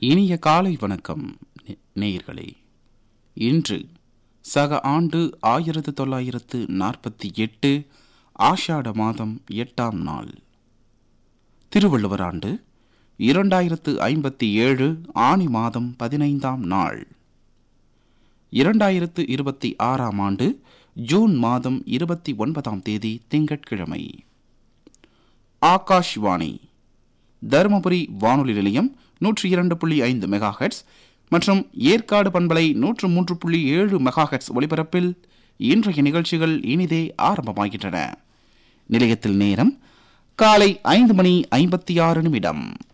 இனிய காலை வணக்கம் நே- நேயர்களே இன்று சக ஆண்டு ஆயிரத்து தொள்ளாயிரத்து நாற்பத்தி எட்டு ஆஷாட மாதம் எட்டாம் நாள் திருவள்ளுவர் ஆண்டு இரண்டாயிரத்து ஐம்பத்தி ஏழு ஆனி மாதம் பதினைந்தாம் நாள் இரண்டாயிரத்து இருபத்தி ஆறாம் ஆண்டு ஜூன் மாதம் இருபத்தி ஒன்பதாம் தேதி திங்கட்கிழமை ஆகாஷ்வாணி தருமபுரி வானொலி நிலையம் நூற்றி இரண்டு புள்ளி ஐந்து மெகாஹெட்ஸ் மற்றும் ஏற்காடு பண்பலை நூற்று மூன்று புள்ளி ஏழு மெகாஹெட்ஸ் ஒலிபரப்பில் இன்றைய நிகழ்ச்சிகள் இனிதே ஆரம்பமாகின்றன நிலையத்தில் நேரம் காலை ஐந்து மணி ஐம்பத்தி ஆறு நிமிடம்